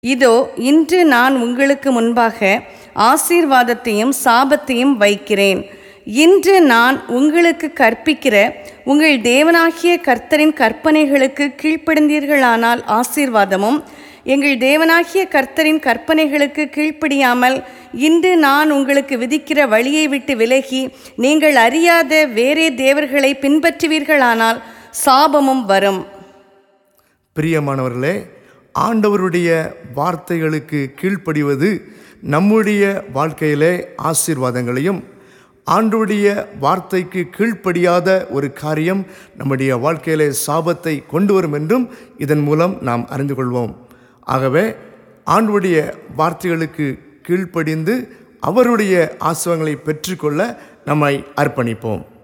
இதோ இன்று நான் உங்களுக்கு முன்பாக ஆசீர்வாதத்தையும் சாபத்தையும் வைக்கிறேன் இன்று நான் உங்களுக்கு கற்பிக்கிற உங்கள் தேவனாகிய கர்த்தரின் கற்பனைகளுக்கு கீழ்ப்படிந்தீர்களானால் ஆசீர்வாதமும் எங்கள் தேவனாகிய கர்த்தரின் கற்பனைகளுக்கு கீழ்ப்படியாமல் இன்று நான் உங்களுக்கு விதிக்கிற வழியை விட்டு விலகி நீங்கள் அறியாத வேறே தேவர்களை பின்பற்றுவீர்களானால் சாபமும் வரும் பிரியமானவர்களே ஆண்டவருடைய வார்த்தைகளுக்கு கீழ்ப்படிவது நம்முடைய வாழ்க்கையிலே ஆசீர்வாதங்களையும் ஆண்டவருடைய வார்த்தைக்கு கீழ்ப்படியாத ஒரு காரியம் நம்முடைய வாழ்க்கையிலே சாபத்தை கொண்டு வரும் என்றும் இதன் மூலம் நாம் அறிந்து கொள்வோம் ஆகவே ஆண்டவருடைய வார்த்தைகளுக்கு கீழ்ப்படிந்து அவருடைய ஆசிர்வாதங்களை பெற்றுக்கொள்ள நம்மை அர்ப்பணிப்போம்